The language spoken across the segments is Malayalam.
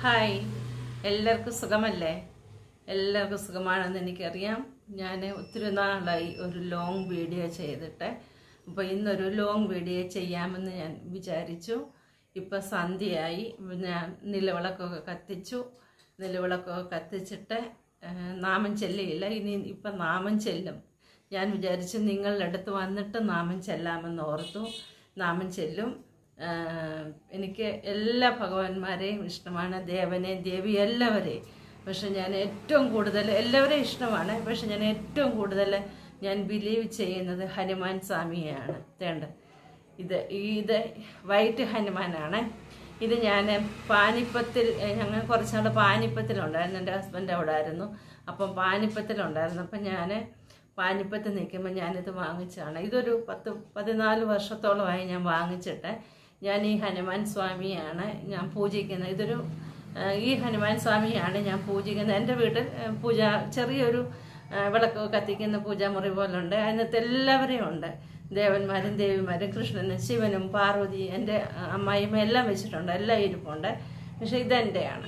ഹായ് എല്ലാവർക്കും സുഖമല്ലേ എല്ലാവർക്കും സുഖമാണെന്ന് എനിക്കറിയാം ഞാൻ ഒത്തിരി നാളായി ഒരു ലോങ് വീഡിയോ ചെയ്തിട്ട് അപ്പോൾ ഇന്നൊരു ലോങ് വീഡിയോ ചെയ്യാമെന്ന് ഞാൻ വിചാരിച്ചു ഇപ്പം സന്ധ്യയായി ഞാൻ നിലവിളക്കൊക്കെ കത്തിച്ചു നിലവിളക്കൊക്കെ കത്തിച്ചിട്ട് ആ, നാമം ചെല്ലിയില്ല ഇനി ഇപ്പം നാമം ചെല്ലും ഞാൻ വിചാരിച്ചു നിങ്ങളുടെ അടുത്ത് വന്നിട്ട് നാമം ചെല്ലാമെന്ന് ഓർത്തു നാമം ചെല്ലും ആ, എനിക്ക് എല്ലാ ഭഗവാന്മാരെയും ഇഷ്ടമാണ് ദേവനെ ദേവി എല്ലാവരെയും പക്ഷെ ഞാൻ ഏറ്റവും കൂടുതൽ എല്ലാവരെയും ഇഷ്ടമാണ് പക്ഷെ ഞാൻ ഏറ്റവും കൂടുതൽ ഞാൻ ബിലീവ് ചെയ്യുന്നത് ഹനുമാൻ സ്വാമിയെയാണ് തേണ്ട ഇത് ഇത് വൈറ്റ് ഹനുമാനാണ് ഇത് ഞാൻ പാനിപ്പത്തിൽ ഏഹ്, ഞങ്ങൾ കുറച്ച് നാൾ പാനിപ്പത്തിലുണ്ടായിരുന്നു എൻ്റെ ഹസ്ബൻഡ് അവിടെ ആയിരുന്നു അപ്പം പാനിപ്പത്തിലുണ്ടായിരുന്നു അപ്പം ഞാൻ പാനിപ്പത്ത് നിൽക്കുമ്പോൾ ഞാനിത് വാങ്ങിച്ചതാണ് ഇതൊരു പത്ത് പതിനാല് വർഷത്തോളമായി ഞാൻ വാങ്ങിച്ചിട്ട് ഞാൻ ഈ ഹനുമാൻ സ്വാമിയാണ് ഞാൻ പൂജിക്കുന്നത് ഇതൊരു ഏഹ്, ഈ ഹനുമാൻ സ്വാമിയാണ് ഞാൻ പൂജിക്കുന്നത് എൻ്റെ വീട്ടിൽ ഏഹ്, പൂജ ചെറിയൊരു ഏഹ്, വിളക്ക് കത്തിക്കുന്ന പൂജാമുറി പോലുണ്ട് അതിനകത്ത് എല്ലാവരെയും ഉണ്ട് ദേവന്മാരും ദേവിമാരും കൃഷ്ണനും ശിവനും പാർവതി എൻ്റെ അമ്മായിമ്മ എല്ലാം വെച്ചിട്ടുണ്ട് എല്ലാം ഇരിപ്പുണ്ട് പക്ഷെ ഇതെൻ്റെയാണ്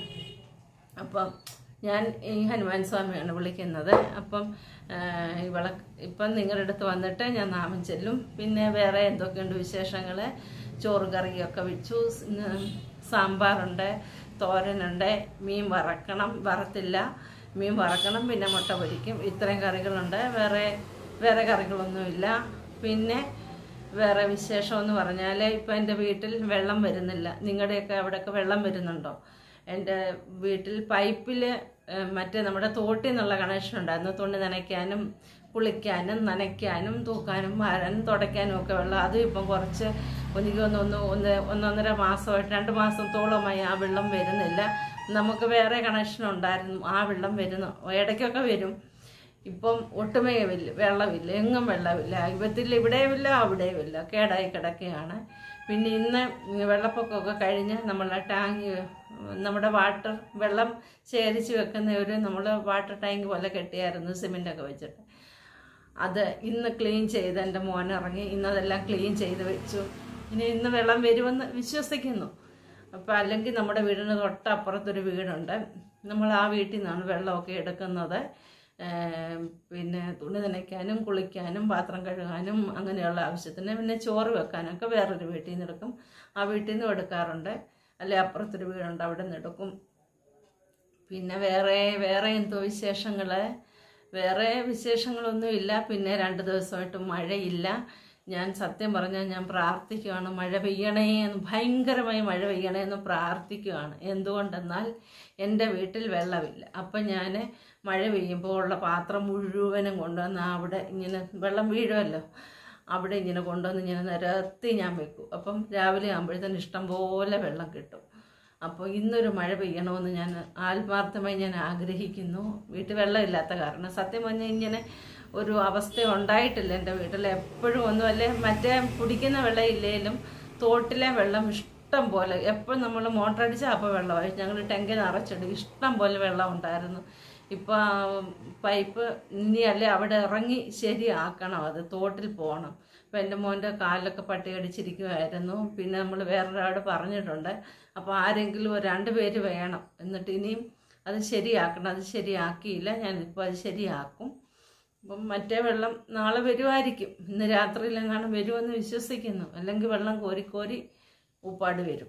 അപ്പം ഞാൻ ഈ ഹനുമാൻ സ്വാമിയാണ് വിളിക്കുന്നത് അപ്പം ആ, ഈ വിളക്ക് ഇപ്പം നിങ്ങളുടെ അടുത്ത് വന്നിട്ട് ഞാൻ നാമം ചെല്ലും പിന്നെ വേറെ എന്തൊക്കെയുണ്ട് വിശേഷങ്ങൾ ചോറ് കറിയൊക്കെ വെച്ചു സ്- ഉം, സാമ്പാറുണ്ട് തോരനുണ്ട് മീൻ വറക്കണം വറത്തില്ല മീൻ വറക്കണം പിന്നെ മുട്ട പൊരിക്കും ഇത്രയും കറികളുണ്ട് വേറെ വേറെ കറികളൊന്നുമില്ല പിന്നെ വേറെ വിശേഷം എന്ന് പറഞ്ഞാൽ ഇപ്പം എൻ്റെ വീട്ടിൽ വെള്ളം വരുന്നില്ല നിങ്ങളുടെയൊക്കെ അവിടെയൊക്കെ വെള്ളം വരുന്നുണ്ടോ എൻ്റെ വീട്ടിൽ പൈപ്പിൽ മറ്റേ നമ്മുടെ തോട്ടിൽ നിന്നുള്ള കണക്ഷൻ ഉണ്ടായിരുന്നു തുണി നനയ്ക്കാനും കുളിക്കാനും നനയ്ക്കാനും തൂക്കാനും വാരാനും തുടയ്ക്കാനും ഒക്കെ വെള്ളം അതും ഇപ്പം കുറച്ച് എനിക്ക് ഒന്ന് ഒന്ന് ഒന്ന് ഒന്നൊന്നര മാസമായിട്ട് രണ്ട് മാസത്തോളമായി ആ വെള്ളം വരുന്നില്ല നമുക്ക് വേറെ കണക്ഷൻ ഉണ്ടായിരുന്നു ആ വെള്ളം വരുന്നു ഇടയ്ക്കൊക്കെ വരും ഇപ്പം ഒട്ടുമേ ഇല്ല വെള്ളമില്ല എങ്ങും വെള്ളമില്ല ഇവത്തിൽ ഇവിടെയുമില്ല അവിടെയുമില്ല കേടായി കിടക്കുകയാണ് പിന്നെ ഇന്ന് വെള്ളപ്പൊക്കമൊക്കെ കഴിഞ്ഞ് നമ്മളെ ടാങ്ക് നമ്മുടെ വാട്ടർ വെള്ളം ശേഖരിച്ച് വെക്കുന്ന ഒരു നമ്മൾ വാട്ടർ ടാങ്ക് പോലെ കെട്ടിയായിരുന്നു സിമെൻ്റൊക്കെ വെച്ചിട്ട് അത് ഇന്ന് ക്ലീൻ ചെയ്ത് എൻ്റെ മോൻ ഇറങ്ങി ഇന്നതെല്ലാം ക്ലീൻ ചെയ്ത് വെച്ചു ഇനി ഇന്ന് വെള്ളം വരുമെന്ന് വിശ്വസിക്കുന്നു അപ്പോൾ അല്ലെങ്കിൽ നമ്മുടെ വീടിന് തൊട്ടപ്പുറത്തൊരു വീടുണ്ട് നമ്മൾ ആ വീട്ടിൽ നിന്നാണ് വെള്ളമൊക്കെ എടുക്കുന്നത് ഏം, പിന്നെ തുണി നനയ്ക്കാനും കുളിക്കാനും പാത്രം കഴുകാനും അങ്ങനെയുള്ള ആവശ്യത്തിന് പിന്നെ ചോറ് വെക്കാനൊക്കെ വേറൊരു വീട്ടിൽ നിന്ന് എടുക്കും ആ വീട്ടിൽ നിന്നും എടുക്കാറുണ്ട് അല്ലെ അപ്പുറത്തൊരു വീടുണ്ട് അവിടെ നിന്ന് എടുക്കും പിന്നെ വേറെ വേറെ എന്തോ വിശേഷങ്ങൾ വേറെ വിശേഷങ്ങളൊന്നുമില്ല പിന്നെ രണ്ട് ദിവസമായിട്ട് മഴയില്ല ഞാൻ സത്യം പറഞ്ഞാൽ ഞാൻ പ്രാർത്ഥിക്കുകയാണ് മഴ പെയ്യണേ എന്ന് ഭയങ്കരമായി മഴ പെയ്യണേ എന്ന് പ്രാർത്ഥിക്കുകയാണ് എന്തുകൊണ്ടെന്നാൽ എൻ്റെ വീട്ടിൽ വെള്ളമില്ല അപ്പം ഞാൻ മഴ പെയ്യുമ്പോൾ ഉള്ള പാത്രം മുഴുവനും കൊണ്ടുവന്ന് അവിടെ ഇങ്ങനെ വെള്ളം വീഴുമല്ലോ അവിടെ ഇങ്ങനെ കൊണ്ടുവന്ന് ഇങ്ങനെ നിരത്തി ഞാൻ വെക്കും അപ്പം രാവിലെ ആകുമ്പോഴത്തേന് ഇഷ്ടം പോലെ വെള്ളം കിട്ടും അപ്പോൾ ഇന്നൊരു മഴ പെയ്യണമെന്ന് ഞാൻ ആത്മാർത്ഥമായി ഞാൻ ആഗ്രഹിക്കുന്നു വീട്ടിൽ വെള്ളമില്ലാത്ത കാരണം സത്യം പറഞ്ഞാൽ ഇങ്ങനെ ഒരു അവസ്ഥ ഉണ്ടായിട്ടില്ല എൻ്റെ വീട്ടിൽ എപ്പോഴും ഒന്നും അല്ലേ മറ്റേ കുടിക്കുന്ന വെള്ളം ഇല്ലേലും തോട്ടിലെ വെള്ളം ഇഷ്ടം പോലെ എപ്പോഴും നമ്മൾ മോട്ടർ അടിച്ചാൽ അപ്പോൾ വെള്ളമായി ഞങ്ങൾ ടെങ്ക് നിറച്ചിടും ഇഷ്ടം പോലെ വെള്ളം ഉണ്ടായിരുന്നു ഇപ്പോൾ പൈപ്പ് ഇനി അല്ലേ അവിടെ ഇറങ്ങി ശരിയാക്കണം അത് തോട്ടിൽ പോകണം അപ്പോൾ എൻ്റെ മോൻ്റെ കാലൊക്കെ പട്ടി കടിച്ചിരിക്കുമായിരുന്നു പിന്നെ നമ്മൾ വേറൊരാട് പറഞ്ഞിട്ടുണ്ട് അപ്പോൾ ആരെങ്കിലും ഒരു രണ്ട് പേര് വേണം എന്നിട്ട് ഇനിയും അത് ശരിയാക്കണം അത് ശരിയാക്കിയില്ല ഞാനിപ്പോൾ അത് ശരിയാക്കും അപ്പം മറ്റേ വെള്ളം നാളെ വരുമായിരിക്കും ഇന്ന് രാത്രിയിലെങ്ങാനും വരുമെന്ന് വിശ്വസിക്കുന്നു അല്ലെങ്കിൽ വെള്ളം കോരിക്കോരി ഉപ്പാട് വരും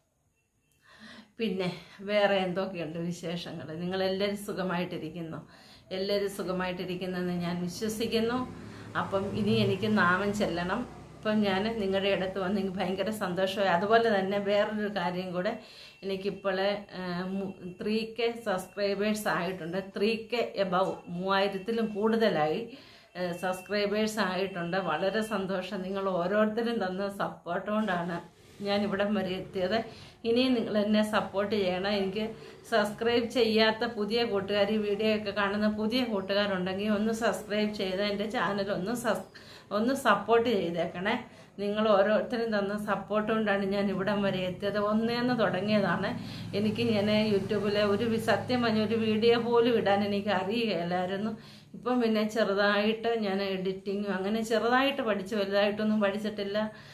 പിന്നെ വേറെ എന്തൊക്കെയുണ്ട് വിശേഷങ്ങൾ നിങ്ങളെല്ലാവരും സുഖമായിട്ടിരിക്കുന്നു എല്ലാവരും സുഖമായിട്ടിരിക്കുന്നെന്ന് ഞാൻ വിശ്വസിക്കുന്നു അപ്പം ഇനി എനിക്ക് നാമം ചെല്ലണം ഇപ്പം ഞാൻ നിങ്ങളുടെ അടുത്ത് വന്ന് എനിക്ക് ഭയങ്കര സന്തോഷമായി അതുപോലെ തന്നെ വേറൊരു കാര്യം കൂടെ എനിക്കിപ്പോൾ ത്രീ കെ സബ്സ്ക്രൈബേഴ്സ് ആയിട്ടുണ്ട് ത്രീ കെ എബവ് മൂവായിരത്തിലും കൂടുതലായി സബ്സ്ക്രൈബേഴ്സ് ആയിട്ടുണ്ട് വളരെ സന്തോഷം നിങ്ങൾ ഓരോരുത്തരും തന്ന സപ്പോർട്ട് കൊണ്ടാണ് ഞാൻ ഇവിടം വരെ എത്തിയത് ഇനിയും നിങ്ങൾ എന്നെ സപ്പോർട്ട് ചെയ്യണം എനിക്ക് സബ്സ്ക്രൈബ് ചെയ്യാത്ത പുതിയ കൂട്ടുകാർ ഈ വീഡിയോ ഒക്കെ കാണുന്ന പുതിയ കൂട്ടുകാരുണ്ടെങ്കിൽ ഒന്ന് സബ്സ്ക്രൈബ് ചെയ്ത് എൻ്റെ ചാനൽ ഒന്ന് സബ് ഒന്ന് സപ്പോർട്ട് ചെയ്തേക്കണേ നിങ്ങൾ ഓരോരുത്തരും തന്ന സപ്പോർട്ട് കൊണ്ടാണ് ഞാൻ ഇവിടം വരെ എത്തിയത് ഒന്നേന്ന് തുടങ്ങിയതാണ് എനിക്ക് ഞാൻ യൂട്യൂബിലെ ഒരു വി- സത്യം പറഞ്ഞ ഒരു വീഡിയോ പോലും ഇടാൻ എനിക്ക് അറിയുകയില്ലായിരുന്നു ഇപ്പം പിന്നെ ചെറുതായിട്ട് ഞാൻ എഡിറ്റിങ്ങും അങ്ങനെ ചെറുതായിട്ട് പഠിച്ചു വലുതായിട്ടൊന്നും പഠിച്ചിട്ടില്ല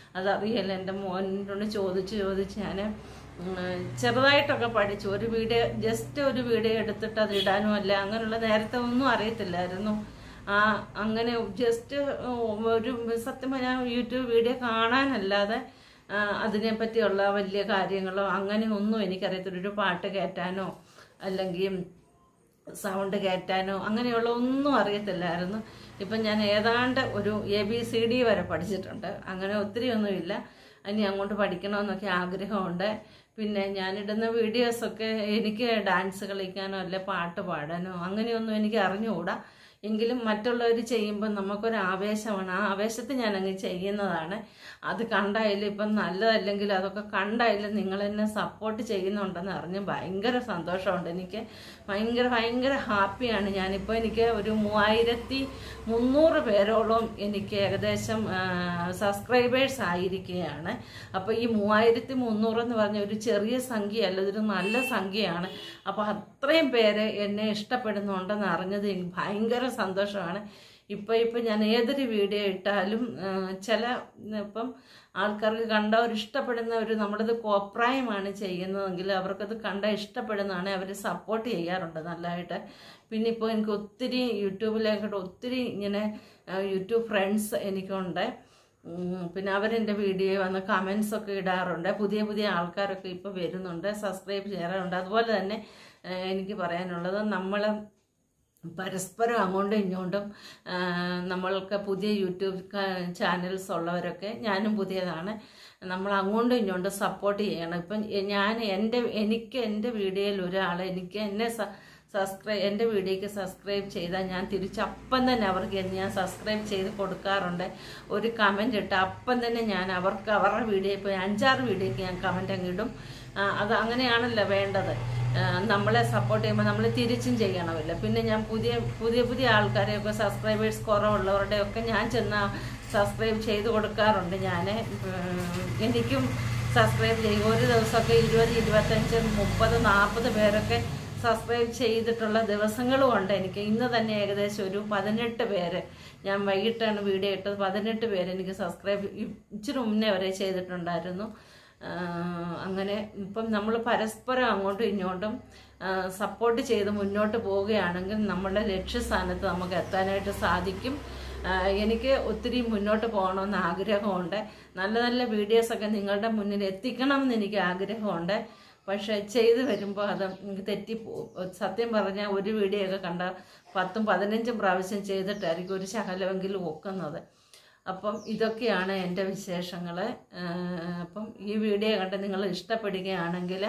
അതറിയില്ല എൻ്റെ മോനോട് ചോദിച്ച് ചോദിച്ച് ഞാൻ ചെറുതായിട്ടൊക്കെ പഠിച്ചു ഒരു വീഡിയോ ജസ്റ്റ് ഒരു വീഡിയോ എടുത്തിട്ട് അത് ഇടാനും അല്ല അങ്ങനെയുള്ള നേരത്തെ ഒന്നും അറിയത്തില്ലായിരുന്നു ആ അങ്ങനെ ജസ്റ്റ് ഒരു സത്യം പറഞ്ഞാൽ യൂട്യൂബ് വീഡിയോ കാണാനല്ലാതെ ആ, അതിനെപ്പറ്റിയുള്ള വലിയ കാര്യങ്ങളോ അങ്ങനെ ഒന്നും എനിക്കറിയത്തില്ല ഒരു പാട്ട് കയറ്റാനോ അല്ലെങ്കിൽ സൗണ്ട് കയറ്റാനോ അങ്ങനെയുള്ള ഒന്നും അറിയത്തില്ലായിരുന്നു ഇപ്പം ഞാൻ ഏതാണ്ട് ഒരു എ ബി സി ഡി വരെ പഠിച്ചിട്ടുണ്ട് അങ്ങനെ ഒത്തിരി ഒന്നുമില്ല ഇനി അങ്ങോട്ട് പഠിക്കണമെന്നൊക്കെ ആഗ്രഹമുണ്ട് പിന്നെ ഞാനിടുന്ന വീഡിയോസൊക്കെ എനിക്ക് ഡാൻസ് കളിക്കാനോ അല്ലെ പാട്ട് പാടാനോ അങ്ങനെയൊന്നും എനിക്ക് അറിഞ്ഞുകൂടാ എങ്കിലും മറ്റുള്ളവർ ചെയ്യുമ്പോൾ നമുക്കൊരു ആവേശമാണ് ആ ആവേശത്തിൽ ഞാൻ അങ്ങ് ചെയ്യുന്നതാണ് അത് കണ്ടായാലും ഇപ്പം നല്ലതല്ലെങ്കിൽ അതൊക്കെ കണ്ടായാലും നിങ്ങൾ എന്നെ സപ്പോർട്ട് ചെയ്യുന്നുണ്ടെന്ന് അറിഞ്ഞ് ഭയങ്കര സന്തോഷമുണ്ട് എനിക്ക് ഭയങ്കര ഭയങ്കര ഹാപ്പിയാണ് ഞാനിപ്പോൾ എനിക്ക് ഒരു മൂവായിരത്തി മുന്നൂറ് പേരോളം എനിക്ക് ഏകദേശം സബ്സ്ക്രൈബേഴ്സ് ആയിരിക്കുകയാണ് അപ്പോൾ ഈ മൂവായിരത്തി മുന്നൂറ് എന്ന് പറഞ്ഞ ഒരു ചെറിയ സംഖ്യയല്ല ഇതൊരു നല്ല സംഖ്യയാണ് അപ്പോൾ അത്രയും പേര് എന്നെ ഇഷ്ടപ്പെടുന്നുണ്ടെന്ന് അറിഞ്ഞത് എനിക്ക് ഭയങ്കര സന്തോഷമാണ് ഇപ്പം ഇപ്പം ഞാൻ ഏതൊരു വീഡിയോ ഇട്ടാലും ആ, ചില ഇപ്പം ആൾക്കാർക്ക് കണ്ടവർ ഇഷ്ടപ്പെടുന്ന ഒരു നമ്മളിത് കോപ്രായമാണ് ചെയ്യുന്നതെങ്കിൽ അവർക്കത് കണ്ട ഇഷ്ടപ്പെടുന്നതാണ് അവർ സപ്പോർട്ട് ചെയ്യാറുണ്ട് നല്ലതായിട്ട് പിന്നെ ഇപ്പോൾ എനിക്ക് ഒത്തിരി യൂട്യൂബിലേക്കോട്ട് ഒത്തിരി ഇങ്ങനെ ആ, യൂട്യൂബ് ഫ്രണ്ട്സ് എനിക്കുണ്ട് ഉം, പിന്നെ അവരെൻ്റെ വീഡിയോ വന്ന് കമൻസ് ഒക്കെ ഇടാറുണ്ട് പുതിയ പുതിയ ആൾക്കാരൊക്കെ ഇപ്പോൾ വരുന്നുണ്ട് സബ്സ്ക്രൈബ് ചെയ്യാറുണ്ട് അതുപോലെ തന്നെ ആ, എനിക്ക് പറയാനുള്ളത് നമ്മൾ പരസ്പരം അങ്ങോട്ടും ഇങ്ങോട്ടും ആ, നമ്മൾക്ക് പുതിയ യൂട്യൂബ് ചാനൽസ് ഉള്ളവരൊക്കെ ഞാനും പുതിയതാണ് നമ്മൾ അങ്ങോട്ടും ഇങ്ങോട്ടും സപ്പോർട്ട് ചെയ്യണം ഇപ്പം ഞാൻ എൻ്റെ എനിക്ക് എൻ്റെ വീഡിയോയിൽ ഒരാൾ എനിക്ക് എന്നെ സബ്സ്ക്രൈബ് എൻ്റെ വീഡിയോയ്ക്ക് സബ്സ്ക്രൈബ് ചെയ്താൽ ഞാൻ തിരിച്ചപ്പം തന്നെ അവർക്ക് ഞാൻ സബ്സ്ക്രൈബ് ചെയ്ത് കൊടുക്കാറുണ്ട് ഒരു കമൻ്റ് ഇട്ട് അപ്പം തന്നെ ഞാൻ അവർക്ക് അവരുടെ വീഡിയോ ഇപ്പോൾ അഞ്ചാറ് വീഡിയോയ്ക്ക് ഞാൻ കമൻ്റ് അങ്ങ് ഇടും ആ, അത് അങ്ങനെയാണല്ലോ വേണ്ടത് ആ, നമ്മളെ സപ്പോർട്ട് ചെയ്യുമ്പോൾ നമ്മൾ തിരിച്ചും ചെയ്യണമല്ലോ പിന്നെ ഞാൻ പുതിയ പുതിയ പുതിയ ആൾക്കാരെയൊക്കെ സബ്സ്ക്രൈബേഴ്സ് കുറവുള്ളവരുടെയൊക്കെ ഞാൻ ചെന്ന് സബ്സ്ക്രൈബ് ചെയ്ത് കൊടുക്കാറുണ്ട് ഞാൻ എനിക്കും സബ്സ്ക്രൈബ് ചെയ്യും ഒരു ദിവസമൊക്കെ ഇരുപത് ഇരുപത്തഞ്ച് മുപ്പത് നാൽപ്പത് പേരൊക്കെ സബ്സ്ക്രൈബ് ചെയ്തിട്ടുള്ള ദിവസങ്ങളും ഉണ്ട് എനിക്ക് ഇന്ന് തന്നെ ഏകദേശം ഒരു പതിനെട്ട് പേര് ഞാൻ വൈകിട്ടാണ് വീഡിയോ ഇട്ടത് പതിനെട്ട് പേര് എനിക്ക് സബ്സ്ക്രൈബ് ഇച്ചിരി മുന്നേ വരെ ചെയ്തിട്ടുണ്ടായിരുന്നു ആ, അങ്ങനെ ഇപ്പം നമ്മൾ പരസ്പരം അങ്ങോട്ടും ഇങ്ങോട്ടും സപ്പോർട്ട് ചെയ്ത് മുന്നോട്ട് പോവുകയാണെങ്കിൽ നമ്മളുടെ ലക്ഷ്യസ്ഥാനത്ത് നമുക്ക് എത്താനായിട്ട് സാധിക്കും ആ, എനിക്ക് ഒത്തിരി മുന്നോട്ട് പോകണമെന്ന് ആഗ്രഹമുണ്ട് നല്ല നല്ല വീഡിയോസൊക്കെ നിങ്ങളുടെ മുന്നിൽ എത്തിക്കണം എന്ന് എനിക്ക് ആഗ്രഹമുണ്ട് പക്ഷെ ചെയ്തു വരുമ്പോൾ അത് എനിക്ക് തെറ്റിപ്പോവും സത്യം പറഞ്ഞാൽ ഒരു വീഡിയോ ഒക്കെ കണ്ട പത്തും പതിനഞ്ചും പ്രാവശ്യം ചെയ്തിട്ടായിരിക്കും ഒരു ശകലമെങ്കിലും ഒക്കുന്നത് അപ്പം ഇതൊക്കെയാണ് എൻ്റെ വിശേഷങ്ങൾ അപ്പം ഈ വീഡിയോ കണ്ട് നിങ്ങൾ ഇഷ്ടപ്പെടുകയാണെങ്കിൽ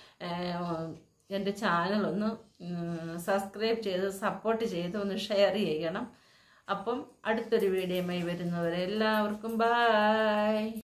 എൻ്റെ ചാനലൊന്ന് സബ്സ്ക്രൈബ് ചെയ്ത് സപ്പോർട്ട് ചെയ്ത് ഒന്ന് ഷെയർ ചെയ്യണം അപ്പം അടുത്തൊരു വീഡിയോയുമായി വരുന്നവരെ എല്ലാവർക്കും ബായ്